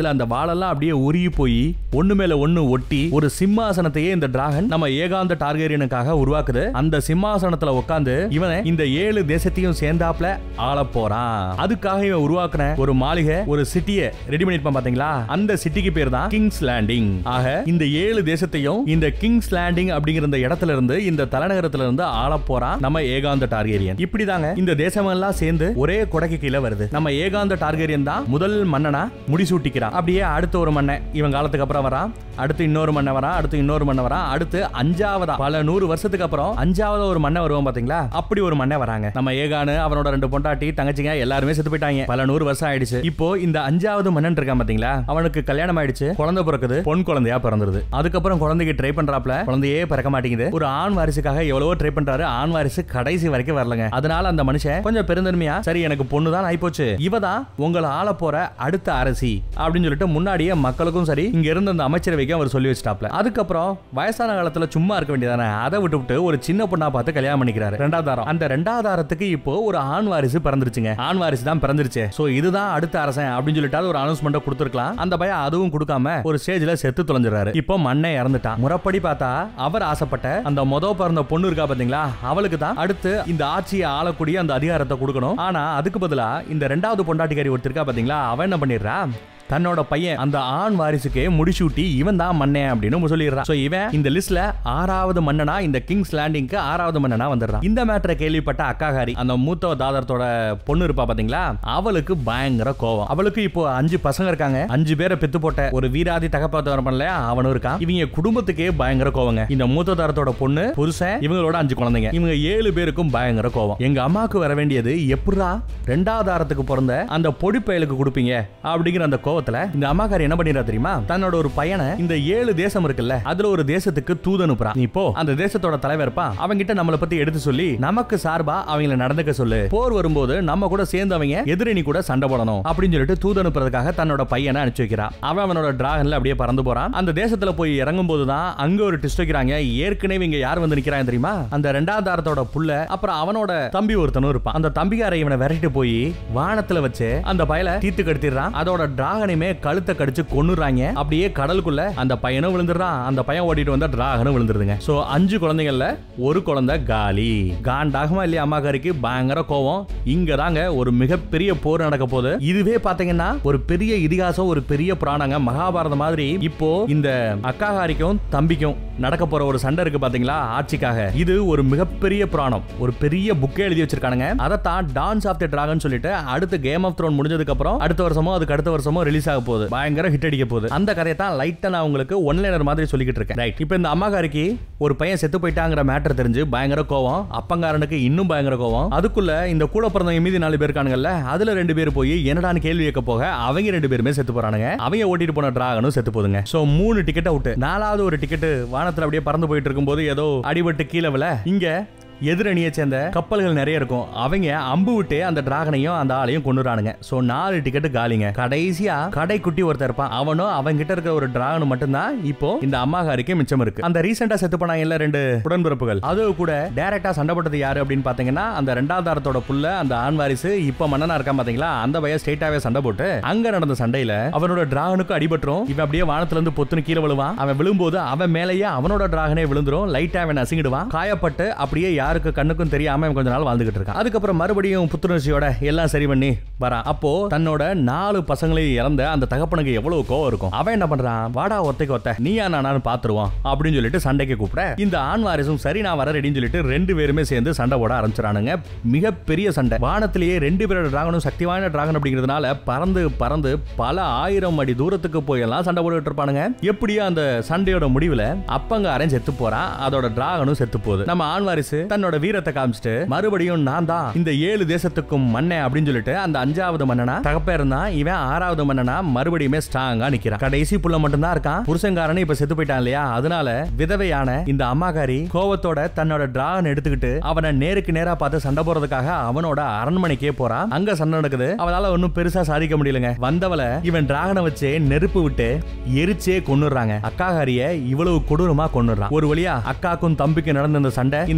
அதுல அந்த வாளெல்லாம் அப்படியே உருகி போய் ஒண்ணு மேல ஒண்ணு ஒட்டி ஒரு சிம்மாசனத்தையே இந்த டிராகன் நம்ம ஏகாந்த டார்கேரியனுக்காக உருவாக்குது அந்த சிம்மாசனத்துல உட்காந்து இவன் இந்த ஏழு தேசத்தையும் சேர்ந்தாப்ல ஆள போறான் அதுக்காக இவன் உருவாக்குன ஒரு மாளிகை ஒரு சிட்டிய ரெடி பண்ணிருப்பான் பாத்தீங்களா அந்த சிட்டிக்கு பேர் தான் கிங்ஸ் லேண்டிங் ஆக இந்த ஏழு தேசத்தையும் இந்த கிங்ஸ் லேண்டிங் அப்படிங்கிற இந்த இடத்துல இருந்து இந்த தலைநகரத்துல இருந்து ஆள போறான் நம்ம ஏகாந்த டார்கேரியன் இப்படிதாங்க இந்த தேசமெல்லாம் சேர்ந்து ஒரே கொடைக்கு கீழே வருது நம்ம ஏகாந்த டார்கேரியன் தான் முதல் மன்னனா முடிசூட்டிக்கிறான் அப்படியே அடுத்த ஒரு மன்னன் இவன் காலத்துக்கு அப்புறம் வரான் அடுத்து இன்னொரு மன்னன் வரான் அடுத்து இன்னொரு மன்னன் வரான் அடுத்து அஞ்சாவதா பல நூறு வருஷத்துக்கு அப்புறம் அஞ்சாவது ஒரு மன்னன் வருவான் பாத்தீங்களா அப்படி ஒரு மன்னன் வராங்க நம்ம ஏகானு அவனோட ரெண்டு பொண்டாட்டி தங்கச்சிங்க எல்லாருமே செத்து போயிட்டாங்க பல நூறு வருஷம் ஆயிடுச்சு இப்போ இந்த அஞ்சாவது மன்னன் இருக்கான் பாத்தீங்களா அவனுக்கு கல்யாணம் ஆயிடுச்சு குழந்தை பிறக்குது பொன் குழந்தையா பிறந்துருது அதுக்கப்புறம் குழந்தைக்கு ட்ரை பண்றாப்ல குழந்தையே பிறக்க மாட்டேங்குது ஒரு ஆண் வாரிசுக்காக எவ்வளவோ ட்ரை பண்றாரு ஆண் வாரிசு கடைசி வரைக்கும் வரலங்க அதனால அந்த மனுஷன் கொஞ்சம் பெருந்தன்மையா சரி எனக்கு பொண்ணு தான் ஆயிப்போச்சு இவ தான் உங்களை ஆள போற அடுத்த அரசி அப்படின்னு சொல்லிட்டு முன்னாடியே மக்களுக்கும் சரி இங்க இருந்த அந்த அமைச்சரவைக்கு அவர் சொல்லி வச்சிட்டாப்ல அதுக்கப்புறம் வயசான காலத்துல சும்மா இருக்க வேண்டியதானே அதை விட்டு விட்டு ஒரு சின்ன பொண்ணா பார்த்து கல்யாணம் பண்ணிக்கிறாரு ரெண்டாவது தாரம் அந்த ரெண்டாவது தாரத்துக்கு இப்போ ஒரு ஆண் வாரிசு பிறந்துருச்சுங்க ஆண் வாரிசு தான் பிறந்துருச்சு சோ இதுதான் அடுத்த அரசன் அப்படின்னு சொல்லிட்டு ஒரு அனௌன்ஸ்மெண்ட் கொடுத்துருக்கலாம் அந்த பையன் அதுவும் கொடுக்காம ஒரு ஸ்டேஜ்ல செத்து தொலைஞ்சிடறாரு இப்போ மண்ணை இறந்துட்டான் முறைப்படி பார்த்தா அவர் ஆசைப்பட்ட அந்த முத பிறந்த பொண்ணு இருக்கா பாத்தீங்களா அவளுக்கு தான் அடுத்து இந்த ஆட்சியை ஆளக்கூடிய அந்த அதிகாரத்தை கொடுக்கணும் ஆனா அதுக்கு பதிலா இந்த ரெண்டாவது பொண்டாட்டிக்காரி ஒருத்தர் இருக்கா பாத்தீங்களா அவன் என்ன பண்ணிடுறா தன்னோட பையன் அந்த ஆண் வாரிசுக்கே முடிசூட்டி இவன் தான் மன்னன் அப்படின்னு சொல்லிடுறான் சோ இவன் இந்த லிஸ்ட்ல ஆறாவது மன்னனா இந்த கிங்ஸ் லேண்டிங்க்கு ஆறாவது மன்னனா வந்துடுறான் இந்த மேட்டரை கேள்விப்பட்ட அக்காகாரி அந்த மூத்த தாதரத்தோட பொண்ணு இருப்பா பாத்தீங்களா அவளுக்கு பயங்கர கோவம் அவளுக்கு இப்போ அஞ்சு பசங்க இருக்காங்க அஞ்சு பேரை பெத்து போட்ட ஒரு வீராதி தகப்பாத்து வரப்பன்ல அவனும் இருக்கான் இவங்க குடும்பத்துக்கே பயங்கர கோவங்க இந்த மூத்த தாரத்தோட பொண்ணு புருஷன் இவங்களோட அஞ்சு குழந்தைங்க இவங்க ஏழு பேருக்கும் பயங்கர கோவம் எங்க அம்மாவுக்கு வர வேண்டியது எப்படா ரெண்டாவது தாரத்துக்கு பிறந்த அந்த பொடி பயலுக்கு கொடுப்பீங்க அப்படிங்கிற அந்த கோவத்துல இந்த அம்மாக்காரி என்ன பண்ணிடுறா தெரியுமா தன்னோட ஒரு பையனை இந்த ஏழு தேசம் இருக்குல்ல அதுல ஒரு தேசத்துக்கு தூது அனுப்புறான் நீ போ அந்த தேசத்தோட தலைவர் இருப்பா அவங்கிட்ட நம்மளை பத்தி எடுத்து சொல்லி நமக்கு சார்பா அவங்கள நடந்துக்க சொல்லு போர் வரும்போது நம்ம கூட சேர்ந்து அவங்க எதிரணி கூட சண்டை போடணும் அப்படின்னு சொல்லிட்டு தூது அனுப்புறதுக்காக தன்னோட பையனை அனுப்பிச்சு வைக்கிறான் அவன் அவனோட டிராகன்ல அப்படியே பறந்து போறான் அந்த தேசத்துல போய் இறங்கும் போதுதான் அங்க ஒரு டிஸ்ட் வைக்கிறாங்க ஏற்கனவே இங்க யார் வந்து நிக்கிறாங்க தெரியுமா அந்த ரெண்டாவது தாரத்தோட புள்ள அப்புறம் அவனோட தம்பி ஒருத்தனும் இருப்பான் அந்த தம்பிக்காரை இவனை விரட்டிட்டு போய் வானத்துல வச்சு அந்த பயல தீத்து கடுத்திடுறான் அதோட டிராகனையுமே கழுத்தை கடிச்சு கொன்னுறாங்க அப்படியே கடலுக்குள்ள அந்த பையனும் விழுந்துடுறான் அந்த பையன் ஓடிட்டு வந்தா டிராகனும் விழுந்துருதுங்க சோ அஞ்சு குழந்தைங்கள்ல ஒரு குழந்தை காலி காண்டாகமா இல்லையா அம்மாக்காரிக்கு பயங்கர கோவம் இங்க தாங்க ஒரு மிகப்பெரிய போர் நடக்க போகுது இதுவே பாத்தீங்கன்னா ஒரு பெரிய இதிகாசம் ஒரு பெரிய புராணங்க மகாபாரதம் மாதிரி இப்போ இந்த அக்காகாரிக்கும் தம்பிக்கும் நடக்க போற ஒரு சண்டை இருக்கு பாத்தீங்களா ஆட்சிக்காக இது ஒரு மிகப்பெரிய புராணம் ஒரு பெரிய புக்கே எழுதி வச்சிருக்கானுங்க அதைத்தான் டான்ஸ் ஆஃப் த டிராகன் சொல்லிட்டு அடுத்து கேம் ஆஃப் த்ரோன் முடிஞ்சதுக்கு அப்புறம் அடுத்த வருஷமோ அதுக்கு அடுத்த வருஷமோ ரிலீஸ் ஆக போகுது பயங்கர ஹிட் அடிக்க போகுது அந்த கதையை தான் லைட்டா நான் உங்களுக்கு ஒன்லைனர் மாதிரி சொல்லிக்கிட்டு இருக்கேன் ரைட் இப்போ இந்த அம்மாக்காரிக்கு ஒரு பையன் செத்து போயிட்டாங்கிற மேட்டர் தெரிஞ்சு பயங்கர கோவம் அப்பங்காரனுக்கு இன்னும் பயங்கர கோவம் அதுக்குள்ள இந்த கூட பிறந்தவங்க மீதி நாலு பேர் இருக்கானுங்கல்ல அதுல ரெண்டு பேர் போய் என்னடான்னு கேள்வி கேட்க போக அவங்க ரெண்டு பேருமே செத்து போறானுங்க அவங்க ஓட்டிட்டு போன டிராகனும் செத்து போதுங்க சோ மூணு டிக்கெட் அவுட் நாலாவது ஒரு டிக்கெட் வானத்துல அப்படியே பறந்து போயிட்டு இருக்கும்போது ஏதோ அடிபட்டு கீழே விழ இங்க எதிரணியை சேர்ந்த கப்பல்கள் நிறைய இருக்கும் அவங்க அம்பு விட்டு அந்த டிராகனையும் அந்த ஆளையும் கொண்டுறானுங்க சோ நாலு டிக்கெட் காலிங்க கடைசியா கடை குட்டி ஒருத்தர் இருப்பான் அவனும் அவன் கிட்ட இருக்கிற ஒரு டிராகன் மட்டும்தான் இப்போ இந்த அம்மாகாரிக்கு மிச்சம் இருக்கு அந்த ரீசெண்டா செத்து போனாங்கல்ல ரெண்டு உடன்பிறப்புகள் அது கூட டைரக்டா சண்டை போட்டது யாரு அப்படின்னு பாத்தீங்கன்னா அந்த ரெண்டாவது தாரத்தோட புள்ள அந்த ஆண் வாரிசு இப்ப மன்னனா இருக்கான் பாத்தீங்களா அந்த பையன் ஸ்ட்ரெயிட்டாவே சண்டை போட்டு அங்க நடந்த சண்டையில அவனோட டிராகனுக்கு அடிபட்டுரும் இவன் அப்படியே வானத்துல இருந்து பொத்துன்னு கீழே விழுவான் அவன் விழும்போது அவன் மேலேயே அவனோட டிராகனே விழுந்துரும் லைட்டா அவன் அசிங்கிடுவான் காயப்பட்டு அப்படியே யாருக்கு கண்ணுக்கும் தெரியாம அவன் கொஞ்ச நாள் வாழ்ந்துகிட்டு இருக்கான் அதுக்கப்புறம் மறுபடியும் புத்துணர்ச்சியோட எல்லாம் சரி பண்ணி வரான் அப்போ தன்னோட நாலு பசங்களையும் இறந்த அந்த தகப்பனுக்கு எவ்வளவு கோவம் இருக்கும் அவன் என்ன பண்றான் வாடா ஒத்தைக்கு ஒத்த நீயா நானான்னு பாத்துருவான் அப்படின்னு சொல்லிட்டு சண்டைக்கு கூப்பிட இந்த ஆண் வாரிசும் சரி நான் வர ரெடின்னு சொல்லிட்டு ரெண்டு பேருமே சேர்ந்து சண்டை போட ஆரம்பிச்சிடானுங்க மிகப்பெரிய சண்டை வானத்திலேயே ரெண்டு பேரோட டிராகனும் சக்தி வாய்ந்த டிராகன் அப்படிங்கிறதுனால பறந்து பறந்து பல ஆயிரம் அடி தூரத்துக்கு போய் எல்லாம் சண்டை போட்டுட்டு இருப்பானுங்க எப்படியோ அந்த சண்டையோட முடிவுல அப்பங்காரன் செத்து போறான் அதோட டிராகனும் செத்து போகுது நம்ம ஆண் வாரிசு தன்னோட வீரத்தை காமிச்சிட்டு மறுபடியும் நான் தான் இந்த ஏழு தேசத்துக்கும் மன்னன் அப்படின்னு சொல்லிட்டு அந்த அஞ்சாவது மன்னனா தகப்ப இருந்தான் இவன் ஆறாவது மன்னனா மறுபடியுமே ஸ்ட்ராங்கா நிக்கிறான் கடைசி புள்ள மட்டும் தான் இருக்கான் புருஷங்காரன் இப்ப செத்து போயிட்டான் இல்லையா அதனால விதவையான இந்த அம்மாக்காரி கோவத்தோட தன்னோட டிராகன் எடுத்துக்கிட்டு அவனை நேருக்கு நேரா பார்த்து சண்டை போறதுக்காக அவனோட அரண்மனைக்கே போறான் அங்க சண்டை நடக்குது அவளால ஒன்னும் பெருசா சாதிக்க முடியலங்க வந்தவளை இவன் டிராகனை வச்சு நெருப்பு விட்டு எரிச்சே கொன்னுறாங்க அக்காகாரிய இவ்வளவு கொடூரமா கொன்னுறான் ஒரு வழியா அக்காக்கும் தம்பிக்கும் நடந்த இந்த சண்டை இந்த இடத்துல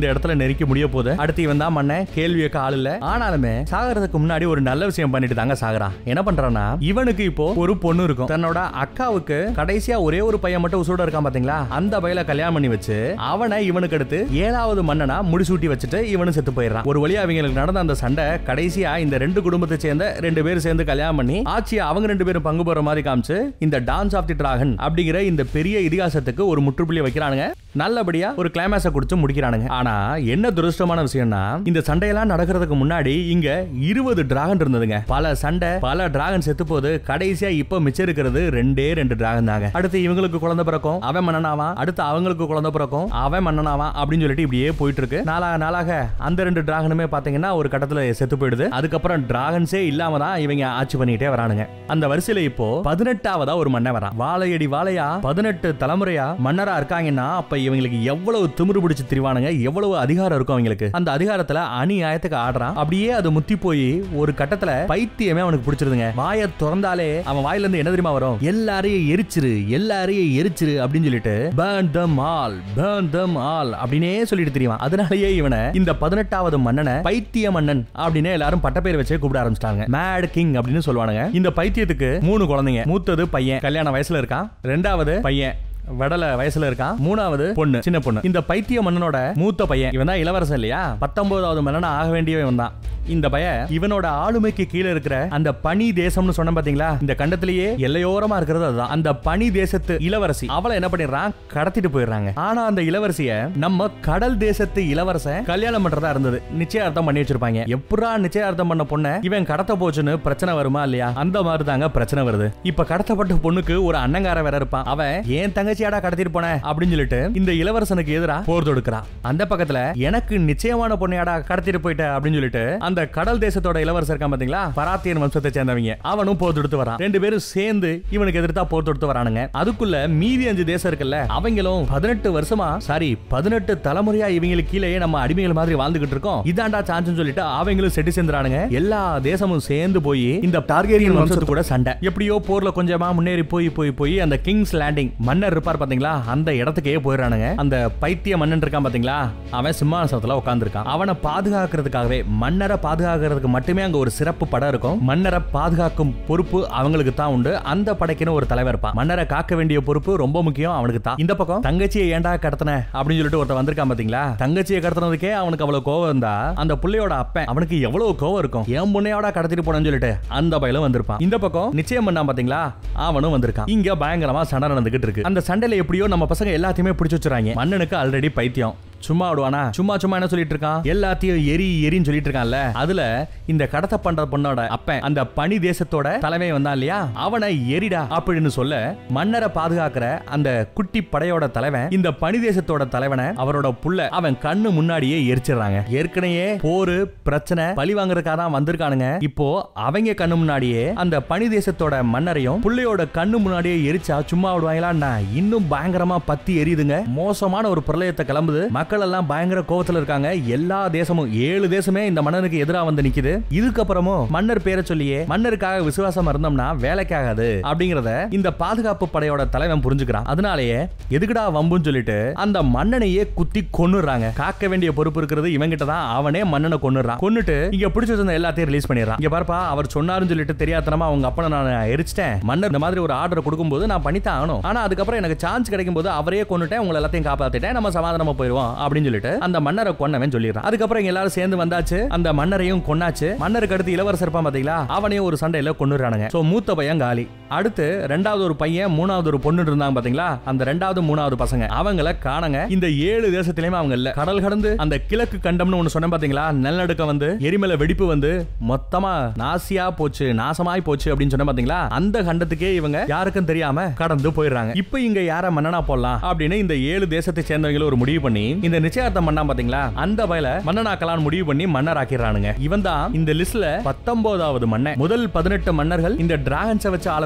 நெருக்கி முடிய போகுது அடுத்து இவன் தான் மன்னன் கேள்வி கேட்க ஆள் இல்ல ஆனாலுமே சாகறதுக்கு முன்னாடி ஒரு நல்ல விஷயம் பண்ணிட்டு தாங்க சாகுறான் என்ன பண்றான்னா இவனுக்கு இப்போ ஒரு பொண்ணு இருக்கும் தன்னோட அக்காவுக்கு கடைசியா ஒரே ஒரு பையன் மட்டும் உசூட இருக்கான் பாத்தீங்களா அந்த பையல கல்யாணம் பண்ணி வச்சு அவனை இவனுக்கு அடுத்து ஏழாவது மன்னனா முடிசூட்டி வச்சுட்டு இவனு செத்து போயிடுறான் ஒரு வழியா அவங்களுக்கு நடந்த அந்த சண்டை கடைசியா இந்த ரெண்டு குடும்பத்தை சேர்ந்த ரெண்டு பேரும் சேர்ந்து கல்யாணம் பண்ணி ஆட்சியை அவங்க ரெண்டு பேரும் பங்கு போற மாதிரி காமிச்சு இந்த டான்ஸ் ஆஃப் தி டிராகன் அப்படிங்கிற இந்த பெரிய இதிகாசத்துக்கு ஒரு முற்றுப்புள்ளி வைக்கிறானுங்க நல்லபடியா ஒரு கிளைமேக்ஸை குடிச்சு முடிக்கிறானுங்க ஆனா என்ன துரஷ்டமான விஷயம்னா இந்த சண்டையெல்லாம் நடக்கிறதுக்கு முன்னாடி இங்க இருபது டிராகன் இருந்ததுங்க பல சண்டை பல டிராகன் செத்து போது கடைசியா இப்ப மிச்சம் இருக்கிறது ரெண்டே ரெண்டு டிராகன் தாங்க அடுத்து இவங்களுக்கு குழந்தை பிறக்கும் அவன் மன்னனாவான் அடுத்து அவங்களுக்கு குழந்தை பிறக்கும் அவன் மன்னனாவான் அப்படின்னு சொல்லிட்டு இப்படியே போயிட்டு இருக்கு நாளாக நாளாக அந்த ரெண்டு டிராகனுமே பாத்தீங்கன்னா ஒரு கட்டத்துல செத்து போயிடுது அதுக்கப்புறம் டிராகன்ஸே இல்லாம தான் இவங்க ஆட்சி பண்ணிட்டே வரானுங்க அந்த வரிசையில இப்போ பதினெட்டாவதா ஒரு மன்னன் வரான் வாழையடி வாழையா பதினெட்டு தலைமுறையா மன்னரா இருக்காங்கன்னா அப்ப இவங்களுக்கு எவ்வளவு திமிரு பிடிச்சு திரிவானுங்க எவ்வளவு அதிகாரம் இருக்கும் அவங்களுக்கு அந்த அதிகாரத்துல அநியாயத்துக்கு ஆடுறான் அப்படியே அது முத்தி போய் ஒரு கட்டத்துல பைத்தியமே அவனுக்கு பிடிச்சிருதுங்க வாயை திறந்தாலே அவன் வாயில இருந்து என்ன தெரியுமா வரும் எல்லாரையும் எரிச்சிரு எல்லாரையும் எரிச்சிரு அப்படின்னு சொல்லிட்டு burn them all burn them all அப்படின்னே சொல்லிட்டு தெரியுமா அதனாலயே இவனை இந்த பதினெட்டாவது மன்னனை பைத்திய மன்னன் அப்படின்னு எல்லாரும் பட்டப்பேர் வச்சே கூப்பிட ஆரம்பிச்சிட்டாங்க மேட் கிங் அப்படின்னு சொல்லுவானுங்க இந்த பைத்தியத்துக்கு மூணு குழந்தைங்க மூத்தது பையன் கல்யாண வயசுல இருக்கான் ரெண்டாவது பையன் வடல வயசுல இருக்கான் மூணாவது பொண்ணு சின்ன பொண்ணு இந்த பைத்திய மன்னனோட மூத்த பையன் இவன் தான் இளவரசன் இல்லையா பத்தொன்பதாவது மன்னனா ஆக வேண்டியவன் தான் இந்த பையன் இவனோட ஆளுமைக்கு கீழே இருக்கிற அந்த பனி தேசம்னு சொன்ன பாத்தீங்களா இந்த கண்டத்திலேயே எல்லையோரமா இருக்கிறது அதுதான் அந்த பனி தேசத்து இளவரசி அவளை என்ன பண்ணிடுறான் கடத்திட்டு போயிடுறாங்க ஆனா அந்த இளவரசிய நம்ம கடல் தேசத்து இளவரசன் கல்யாணம் பண்றதா இருந்தது நிச்சயார்த்தம் பண்ணி வச்சிருப்பாங்க எப்படா நிச்சயார்த்தம் பண்ண பொண்ண இவன் கடத்த போச்சுன்னு பிரச்சனை வருமா இல்லையா அந்த மாதிரி தாங்க பிரச்சனை வருது இப்ப கடத்தப்பட்ட பொண்ணுக்கு ஒரு அண்ணங்கார வேற இருப்பான் அவன் ஏன் தங்கச்சியாடா கடத்திட்டு போன அப்படின்னு சொல்லிட்டு இந்த இளவரசனுக்கு எதிரா போர் தொடுக்கிறான் அந்த பக்கத்துல எனக்கு நிச்சயமான பொண்ணையாடா கடத்திட்டு போயிட்ட அப்படின்னு சொல்லிட்டு அந்த கடல் தேசத்தோட இளவரசர் இருக்கான் பாத்தீங்களா பராத்தியன் வம்சத்தை சேர்ந்தவங்க அவனும் போர் தொடுத்து வரான் ரெண்டு பேரும் சேர்ந்து இவனுக்கு எதிர்த்தா போர் தொடுத்து வரானுங்க அதுக்குள்ள மீதி அஞ்சு தேசம் இருக்குல்ல அவங்களும் பதினெட்டு வருஷமா சாரி பதினெட்டு தலைமுறையா இவங்களுக்கு கீழேயே நம்ம அடிமைகள் மாதிரி வாழ்ந்துகிட்டு இருக்கோம் இதாண்டா சான்ஸ்னு சொல்லிட்டு அவங்களும் செட்டு சேர்ந்துறானுங்க எல்லா தேசமும் சேர்ந்து போய் இந்த டார்கேரியன் வம்சத்து கூட சண்டை எப்படியோ போர்ல கொஞ்சமா முன்னேறி போய் போய் போய் அந்த கிங்ஸ் லேண்டிங் மன்னர் இருப்பார் பாத்தீங்களா அந்த இடத்துக்கே போயிடறானுங்க அந்த பைத்திய மன்னன் இருக்கான் பாத்தீங்களா அவன் சிம்மாசனத்துல உட்கார்ந்திருக்கான் அவனை பாதுகாக்கிறதுக்காகவே மன்னரை பாதுகாக்கிறதுக்கு மட்டுமே அங்க ஒரு சிறப்பு படம் இருக்கும் மன்னரை பாதுகாக்கும் பொறுப்பு அவங்களுக்கு தான் உண்டு அந்த படைக்குன்னு ஒரு தலைவர் இருப்பான் மன்னரை காக்க வேண்டிய பொறுப்பு ரொம்ப முக்கியம் அவனுக்கு தான் இந்த பக்கம் தங்கச்சியை ஏன்டா கடத்தின அப்படின்னு சொல்லிட்டு ஒருத்தன் வந்திருக்கான் பாத்தீங்களா தங்கச்சியை கடத்தினதுக்கே அவனுக்கு அவ்வளவு கோவம் இருந்தா அந்த புள்ளையோட அப்பன் அவனுக்கு எவ்வளவு கோவம் இருக்கும் என் முன்னையோட கடத்திட்டு போனேன்னு சொல்லிட்டு அந்த பயிலும் வந்திருப்பான் இந்த பக்கம் நிச்சயம் பண்ணான் பாத்தீங்களா அவனும் வந்திருக்கான் இங்க பயங்கரமா சண்டை நடந்துகிட்டு இருக்கு அந்த சண்டையில எப்படியோ நம்ம பசங்க எல்லாத்தையுமே பிடிச்சு வச்சுறாங்க மன்னனுக்கு ஆல்ரெடி பைத்தியம் சும்மா விடுவானா சும்மா சும்மா என்ன சொல்லிட்டு இருக்கான் எல்லாத்தையும் எரி எரின்னு சொல்லிட்டு இருக்கான்ல அதுல இந்த கடத்த பண்ற பொண்ணோட அப்பன் அந்த பனி தேசத்தோட தலைமை வந்தான் இல்லையா அவனை எரிடா அப்படின்னு சொல்ல மன்னரை பாதுகாக்கிற அந்த குட்டி படையோட தலைவன் இந்த பனி தேசத்தோட தலைவனை அவரோட புள்ள அவன் கண்ணு முன்னாடியே எரிச்சிடுறாங்க ஏற்கனவே போரு பிரச்சனை பழி வாங்குறதுக்காக தான் வந்திருக்கானுங்க இப்போ அவங்க கண்ணு முன்னாடியே அந்த பனி தேசத்தோட மன்னரையும் புள்ளையோட கண்ணு முன்னாடியே எரிச்சா சும்மா விடுவாங்களான்னா இன்னும் பயங்கரமா பத்தி எரியுதுங்க மோசமான ஒரு பிரளயத்தை கிளம்புது மக்கள் எல்லாம் பயங்கர கோவத்துல இருக்காங்க எல்லா தேசமும் ஏழு தேசமே இந்த மன்னனுக்கு எதிரா வந்து நிக்குது இதுக்கப்புறமும் மன்னர் பேரை சொல்லியே மன்னருக்காக விசுவாசம் இருந்தோம்னா வேலைக்காகாது அப்படிங்கறத இந்த பாதுகாப்பு படையோட தலைவன் புரிஞ்சுக்கிறான் அதனாலேயே எதுக்குடா வம்புன்னு சொல்லிட்டு அந்த மன்னனையே குத்தி கொன்னுறாங்க காக்க வேண்டிய பொறுப்பு இருக்கிறது இவங்கிட்ட தான் அவனே மன்னனை கொன்னுறான் கொன்னுட்டு இங்க பிடிச்சி வச்சிருந்த எல்லாத்தையும் ரிலீஸ் பண்ணிடுறான் இங்க பாருப்பா அவர் சொன்னாருன்னு சொல்லிட்டு தெரியாதனமா அவங்க அப்பனை நான் எரிச்சிட்டேன் மன்னர் இந்த மாதிரி ஒரு ஆர்டர் கொடுக்கும்போது நான் பண்ணித்தான் ஆகணும் ஆனா அதுக்கப்புறம் எனக்கு சான்ஸ் கிடைக்கும் போது அவரே கொன்னுட்டேன் உங்களை எல்லாத்தையும் காப்பாத்திட்டேன் நம்ம சமாதானமா போயிருவோம் அப்படின்னு சொல்லிட்டு அந்த மன்னரை கொன்னவன் சொல்லிடுறான் அதுக்கப்புறம் இங்க எல்லாரும் சேர்ந்து வந்தாச்சு அந்த மன்னரையும் கொன்னாச்சு மன்னருக்கு அடுத்து இளவரசர் இருப்பான் பாத்தீங்களா அவனையும் ஒரு சண்டையில கொண்டுறானுங்க சோ மூத்த பையன் காலி அடுத்து ரெண்டாவது ஒரு பையன் மூணாவது ஒரு பொண்ணு இருந்தாங்க பாத்தீங்களா அந்த ரெண்டாவது மூணாவது பசங்க அவங்கள காணங்க இந்த ஏழு தேசத்திலயுமே அவங்க இல்ல கடல் கடந்து அந்த கிழக்கு கண்டம்னு ஒண்ணு சொன்ன பாத்தீங்களா நிலநடுக்க வந்து எரிமலை வெடிப்பு வந்து மொத்தமா நாசியா போச்சு நாசமாய் போச்சு அப்படின்னு சொன்ன பாத்தீங்களா அந்த கண்டத்துக்கே இவங்க யாருக்கும் தெரியாம கடந்து போயிடுறாங்க இப்போ இங்க யார மன்னனா போடலாம் அப்படின்னு இந்த ஏழு தேசத்தை சேர்ந்தவங்க ஒரு முடிவு பண்ணி இந்த நிச்சயார்த்தம் பண்ணா பாத்தீங்களா அந்த வயல மன்னனாக்கலான்னு முடிவு பண்ணி மன்னர் ஆக்கிடுறானுங்க இவன் தான் இந்த லிஸ்ட்ல பத்தொன்பதாவது மன்னன் முதல் பதினெட்டு மன்னர்கள் இந்த டிராகன்ஸை வச்சு ஆளக்கூடிய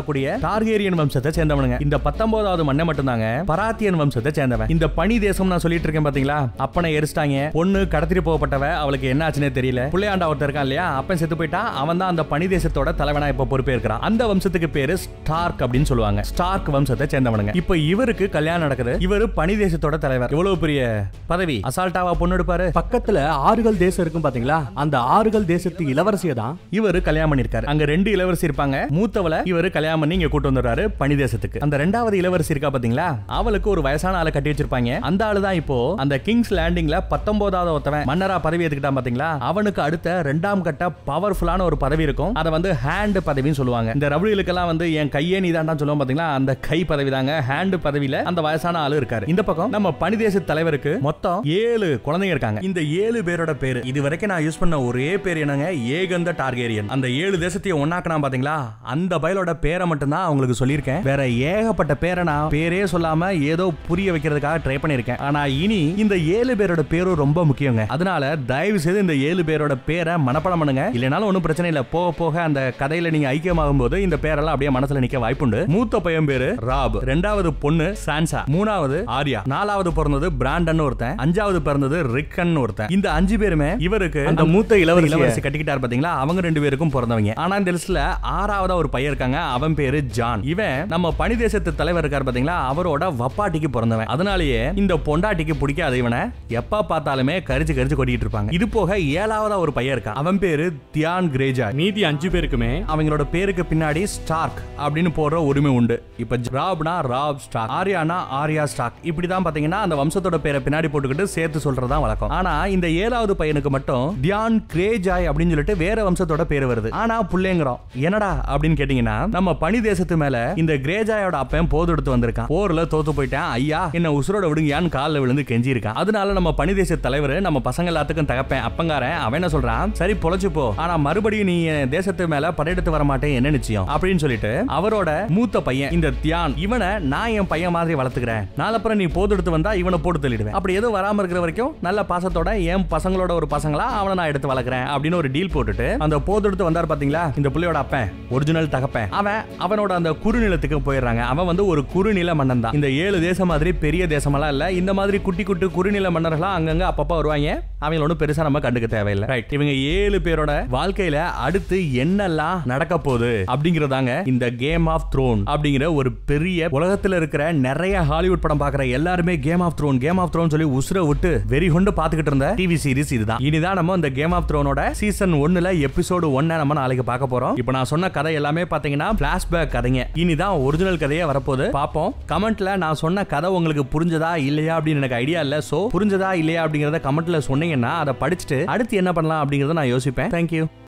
சொல்லக்கூடிய டார்கேரியன் வம்சத்தை சேர்ந்தவனுங்க இந்த பத்தொன்பதாவது மண்ணை மட்டும்தாங்க பராத்தியன் வம்சத்தை சேர்ந்தவன் இந்த பனி தேசம் நான் சொல்லிட்டு இருக்கேன் பாத்தீங்களா அப்பனை எரிச்சிட்டாங்க பொண்ணு கடத்திட்டு போகப்பட்டவ அவளுக்கு என்ன ஆச்சுனே தெரியல புள்ளையாண்டா ஒருத்தர் இருக்கான் இல்லையா அப்பன் செத்து போயிட்டா அவன் தான் அந்த பனி தேசத்தோட தலைவனா இப்ப பொறுப்பே இருக்கிறான் அந்த வம்சத்துக்கு பேரு ஸ்டார்க் அப்படின்னு சொல்லுவாங்க ஸ்டார்க் வம்சத்தை சேர்ந்தவனுங்க இப்ப இவருக்கு கல்யாணம் நடக்குது இவரு பனி தேசத்தோட தலைவர் எவ்வளவு பெரிய பதவி அசால்ட்டாவா பொண்ணு எடுப்பாரு பக்கத்துல ஆறுகள் தேசம் இருக்கும் பாத்தீங்களா அந்த ஆறுகள் தேசத்து இளவரசியை தான் இவரு கல்யாணம் பண்ணிருக்காரு அங்க ரெண்டு இளவரசி இருப்பாங்க மூத்தவள இவரு கல்யாணம் பண்ணி இங்க கூட்டு வந்துடுறாரு பனி தேசத்துக்கு அந்த ரெண்டாவது இளவரசி இருக்கா பாத்தீங்களா அவளுக்கு ஒரு வயசான ஆளை கட்டி வச்சிருப்பாங்க அந்த ஆளு தான் இப்போ அந்த கிங்ஸ் லேண்டிங்ல பத்தொன்பதாவது ஒருத்தவன் மன்னரா பதவி எடுத்துக்கிட்டான் பாத்தீங்களா அவனுக்கு அடுத்த ரெண்டாம் கட்ட பவர்ஃபுல்லான ஒரு பதவி இருக்கும் அதை வந்து ஹேண்ட் பதவின்னு சொல்லுவாங்க இந்த ரவுடிகளுக்கெல்லாம் வந்து என் கையே நீ தான் சொல்லுவோம் பாத்தீங்களா அந்த கை பதவி தாங்க ஹேண்ட் பதவியில அந்த வயசான ஆளு இருக்காரு இந்த பக்கம் நம்ம பனி தேச தலைவருக்கு மொத்தம் ஏழு குழந்தைங்க இருக்காங்க இந்த ஏழு பேரோட பேரு இது வரைக்கும் நான் யூஸ் பண்ண ஒரே பேர் என்னங்க ஏகந்த டார்கேரியன் அந்த ஏழு தேசத்தையும் ஒன்னாக்கனா பாத்தீங்களா அந்த பயலோட பேரை மட்டும்தான் அவங்களுக்கு சொல்லியிருக்கேன் வேற ஏகப்பட்ட பேரை நான் பேரே சொல்லாம ஏதோ புரிய வைக்கிறதுக்காக ட்ரை பண்ணிருக்கேன் ஆனா இனி இந்த ஏழு பேரோட பேரும் ரொம்ப முக்கியங்க அதனால தயவு செய்து இந்த ஏழு பேரோட பேரை மனப்பாடம் பண்ணுங்க இல்லைனாலும் ஒன்றும் பிரச்சனை இல்லை போக போக அந்த கதையில நீங்க ஐக்கியமாகும் போது இந்த பேரெல்லாம் அப்படியே மனசுல நிக்க வாய்ப்புண்டு மூத்த பையன் பேரு ராப் ரெண்டாவது பொண்ணு சான்சா மூணாவது ஆர்யா நாலாவது பிறந்தது பிராண்டன் ஒருத்தன் அஞ்சாவது பிறந்தது ரிக்கன் ஒருத்தன் இந்த அஞ்சு பேருமே இவருக்கு அந்த மூத்த இளவரசி இளவரசி கட்டிக்கிட்டார் பாத்தீங்களா அவங்க ரெண்டு பேருக்கும் பிறந்தவங்க ஆனா இந்த லிஸ்ட்ல ஆறாவதா ஒரு பையன் இருக்காங்க அவன் பேரு ஜான் இவன் நம்ம பனி தேசத்து தலைவர் இருக்கார் பாத்தீங்களா அவரோட வப்பாட்டிக்கு பிறந்தவன் அதனாலேயே இந்த பொண்டாட்டிக்கு பிடிக்காத இவனை எப்ப பார்த்தாலுமே கரிச்சு கரிச்சு கொட்டிட்டு இருப்பாங்க இது போக ஏழாவதா ஒரு பையன் இருக்கான் அவன் பேரு தியான் கிரேஜா மீதி அஞ்சு பேருக்குமே அவங்களோட பேருக்கு பின்னாடி ஸ்டார்க் அப்படின்னு போடுற உரிமை உண்டு இப்ப ராப்னா ராப் ஸ்டாக் ஆர்யானா ஆர்யா ஸ்டாக் இப்படிதான் பாத்தீங்கன்னா அந்த வம்சத்தோட பேரை பின்னாடி போட்டுக்கிட்டு சேர்த்து சொல்றதா வழக்கம் ஆனா இந்த ஏழாவது பையனுக்கு மட்டும் தியான் கிரேஜாய் அப்படின்னு சொல்லிட்டு வேற வம்சத்தோட பேர் வருது ஆனா புள்ளைங்கிறோம் என்னடா அப்படின்னு கேட்டீங்கன்னா நம்ம பனி தேசத்து மேல இந்த கிரேஜாயோட அப்பன் போது எடுத்து வந்திருக்கான் போர்ல தோத்து போயிட்டேன் ஐயா என்ன உசுரோட விடுங்கயான்னு காலில் விழுந்து கெஞ்சி இருக்கான் அதனால நம்ம பனி தேச தலைவர் நம்ம பசங்க எல்லாத்துக்கும் தகப்பேன் அப்பங்காரன் அவன் என்ன சொல்றான் சரி பொழைச்சு போ ஆனா மறுபடியும் நீ என் தேசத்து மேல படையெடுத்து வர மாட்டேன் என்ன நிச்சயம் அப்படின்னு சொல்லிட்டு அவரோட மூத்த பையன் இந்த தியான் இவனை நான் என் பையன் மாதிரி வளர்த்துக்கிறேன் நாளப்புறம் நீ போது எடுத்து வந்தா இவனை போட்டு தள்ளிடுவேன் அப்படி எதுவும் வராம இருக்கிற வரைக்கும் நல்ல பாசத்தோட என் பசங்களோட ஒரு பசங்களா அவனை நான் எடுத்து வளர்க்குறேன் அப்படின்னு ஒரு டீல் போட்டுட்டு அந்த போது எடுத்து வந்தார் பாத்தீங்களா இந்த புள்ளையோட அப்பன் ஒரிஜினல் தகப்பன் அவன் அவனோட அந்த குறுநிலத்துக்கு போயிடுறாங்க அவன் வந்து ஒரு குறுநில மன்னன் தான் இந்த ஏழு தேசம் மாதிரி பெரிய தேசமெல்லாம் இல்ல இந்த மாதிரி குட்டி குட்டி குறுநில மன்னர்களா அங்கங்க அப்பப்ப வருவாங்க அவங்க ஒன்றும் பெருசா நம்ம கண்டுக்க தேவையில்லை ரைட் இவங்க ஏழு பேரோட வாழ்க்கையில அடுத்து என்னெல்லாம் நடக்க போகுது அப்படிங்கறதாங்க இந்த கேம் ஆஃப் த்ரோன் அப்படிங்கிற ஒரு பெரிய உலகத்துல இருக்கிற நிறைய ஹாலிவுட் படம் பாக்குற எல்லாருமே game of throne game of throne சொல்லி உசுர விட்டு வெறி கொண்டு பாத்துக்கிட்டு இருந்த டிவி சீரிஸ் இதுதான் இனிதான் நம்ம இந்த கேம் ஆஃப் த்ரோனோட சீசன் ஒன்னுல எபிசோடு ஒன்ன நம்ம நாளைக்கு பார்க்க போறோம் இப்போ நான் சொன்ன கதை எல்லாமே பாத்தீங்கன்னா பிளாஷ்பேக் கதைங்க இனிதான் ஒரிஜினல் கதையே வரப்போகுது பாப்போம் கமெண்ட்ல நான் சொன்ன கதை உங்களுக்கு புரிஞ்சதா இல்லையா அப்படின்னு எனக்கு ஐடியா இல்ல சோ புரிஞ்சதா இல்லையா அப்படிங்கறத கமெண்ட்ல சொன்னீங்கன்னா அதை படிச்சுட்டு அடுத்து என்ன பண்ணலாம் அப்படிங்கறத நான் யோசிப்பேன் தேங்க்யூ